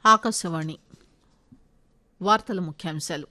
ఆకాశవాణి వార్తల ముఖ్యాంశాలు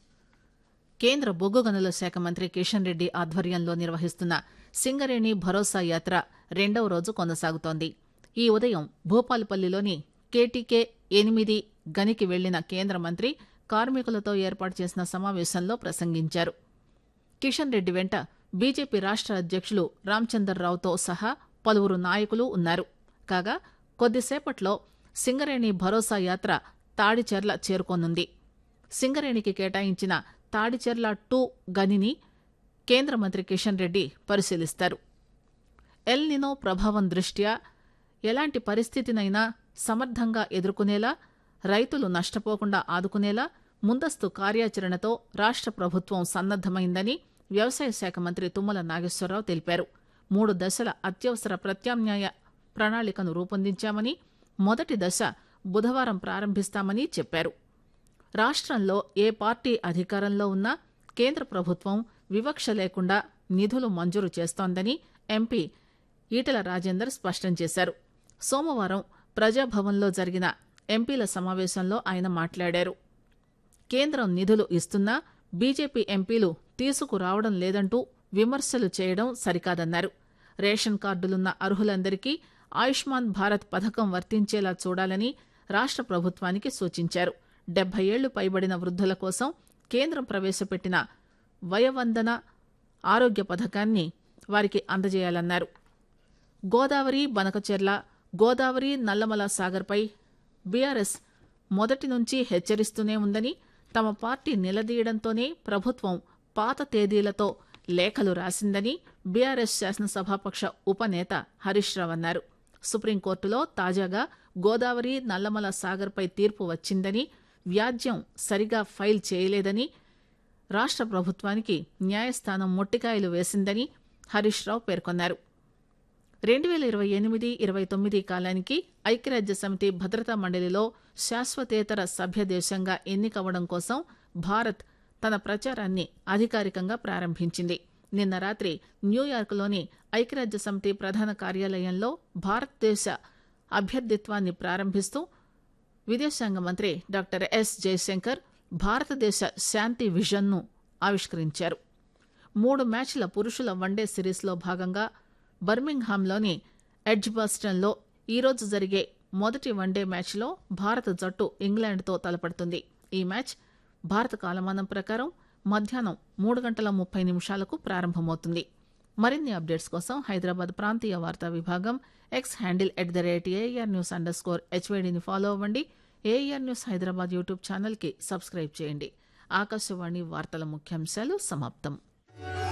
కేంద్ర బొగ్గు గనుల శాఖ మంత్రి కిషన్ రెడ్డి ఆధ్వర్యంలో నిర్వహిస్తున్న సింగరేణి భరోసా యాత్ర రెండవ రోజు కొనసాగుతోంది ఈ ఉదయం భూపాలపల్లిలోని కేటీకే ఎనిమిది గనికి వెళ్లిన కేంద్ర మంత్రి కార్మికులతో ఏర్పాటు చేసిన సమావేశంలో ప్రసంగించారు కిషన్ రెడ్డి వెంట బీజేపీ రాష్ట అధ్యక్షులు రామచందర్రావుతో సహా పలువురు నాయకులు ఉన్నారు కాగా కొద్దిసేపట్లో సింగరేణి భరోసా యాత్ర తాడిచెర్ల చేరుకోనుంది సింగరేణికి కేటాయించిన తాడిచెర్ల టూ గనిని కేంద్ర మంత్రి కిషన్ రెడ్డి పరిశీలిస్తారు ఎల్ నినో ప్రభావం దృష్ట్యా ఎలాంటి పరిస్థితినైనా సమర్థంగా ఎదుర్కొనేలా రైతులు నష్టపోకుండా ఆదుకునేలా ముందస్తు కార్యాచరణతో రాష్ట ప్రభుత్వం సన్నద్దమైందని వ్యవసాయ శాఖ మంత్రి తుమ్మల నాగేశ్వరరావు తెలిపారు మూడు దశల అత్యవసర ప్రత్యామ్నాయ ప్రణాళికను రూపొందించామని మొదటి దశ బుధవారం ప్రారంభిస్తామని చెప్పారు రాష్ట్రంలో ఏ పార్టీ అధికారంలో ఉన్నా కేంద్ర ప్రభుత్వం వివక్ష లేకుండా నిధులు మంజూరు చేస్తోందని ఎంపీ ఈటల రాజేందర్ స్పష్టం చేశారు సోమవారం ప్రజాభవన్లో జరిగిన ఎంపీల సమావేశంలో ఆయన మాట్లాడారు కేంద్రం నిధులు ఇస్తున్నా బీజేపీ ఎంపీలు తీసుకురావడం లేదంటూ విమర్శలు చేయడం సరికాదన్నారు రేషన్ కార్డులున్న అర్హులందరికీ ఆయుష్మాన్ భారత్ పథకం వర్తించేలా చూడాలని రాష్ట ప్రభుత్వానికి సూచించారు డెబ్బై ఏళ్లు పైబడిన వృద్ధుల కోసం కేంద్రం ప్రవేశపెట్టిన వయవందన ఆరోగ్య పథకాన్ని వారికి అందజేయాలన్నారు గోదావరి బనకచెర్ల గోదావరి నల్లమల సాగర్పై బీఆర్ఎస్ మొదటి నుంచి హెచ్చరిస్తూనే ఉందని తమ పార్టీ నిలదీయడంతోనే ప్రభుత్వం పాత తేదీలతో లేఖలు రాసిందని బీఆర్ఎస్ శాసనసభాపక్ష ఉపనేత హరీష్ రావు అన్నారు సుప్రీంకోర్టులో తాజాగా గోదావరి నల్లమల సాగర్పై తీర్పు వచ్చిందని వ్యాజ్యం సరిగా ఫైల్ చేయలేదని రాష్ట ప్రభుత్వానికి న్యాయస్థానం మొట్టికాయలు వేసిందని హరీష్ రావు పేర్కొన్నారు రెండు వేల ఇరవై ఎనిమిది ఇరవై తొమ్మిది కాలానికి ఐక్యరాజ్య సమితి భద్రతా మండలిలో శాశ్వతేతర సభ్య దేశంగా ఎన్నికవడం కోసం భారత్ తన ప్రచారాన్ని అధికారికంగా ప్రారంభించింది నిన్న రాత్రి న్యూయార్క్లోని ఐక్యరాజ్య సమితి ప్రధాన కార్యాలయంలో భారతదేశ అభ్యర్థిత్వాన్ని ప్రారంభిస్తూ విదేశాంగ మంత్రి డాక్టర్ ఎస్ జయశంకర్ భారతదేశ శాంతి విజన్ను ఆవిష్కరించారు మూడు మ్యాచ్ల పురుషుల వన్డే సిరీస్లో భాగంగా బర్మింగ్హామ్లోని ఎడ్జ్బాస్టన్లో ఈరోజు జరిగే మొదటి వన్డే మ్యాచ్లో భారత జట్టు ఇంగ్లాండ్తో తలపడుతుంది ఈ మ్యాచ్ భారత కాలమానం ప్రకారం మధ్యాహ్నం మూడు గంటల ముప్పై నిమిషాలకు ప్రారంభమవుతుంది మరిన్ని అప్డేట్స్ కోసం హైదరాబాద్ ప్రాంతీయ వార్తా విభాగం X handle at the rate AIR news underscore హెచ్వైడిని ఫాలో అవ్వండి ఏఆర్ న్యూస్ హైదరాబాద్ యూట్యూబ్ ఛానల్కి సబ్స్క్రైబ్ చేయండి ఆకాశవాణి వార్తల ముఖ్యాంశాలు సమాప్తం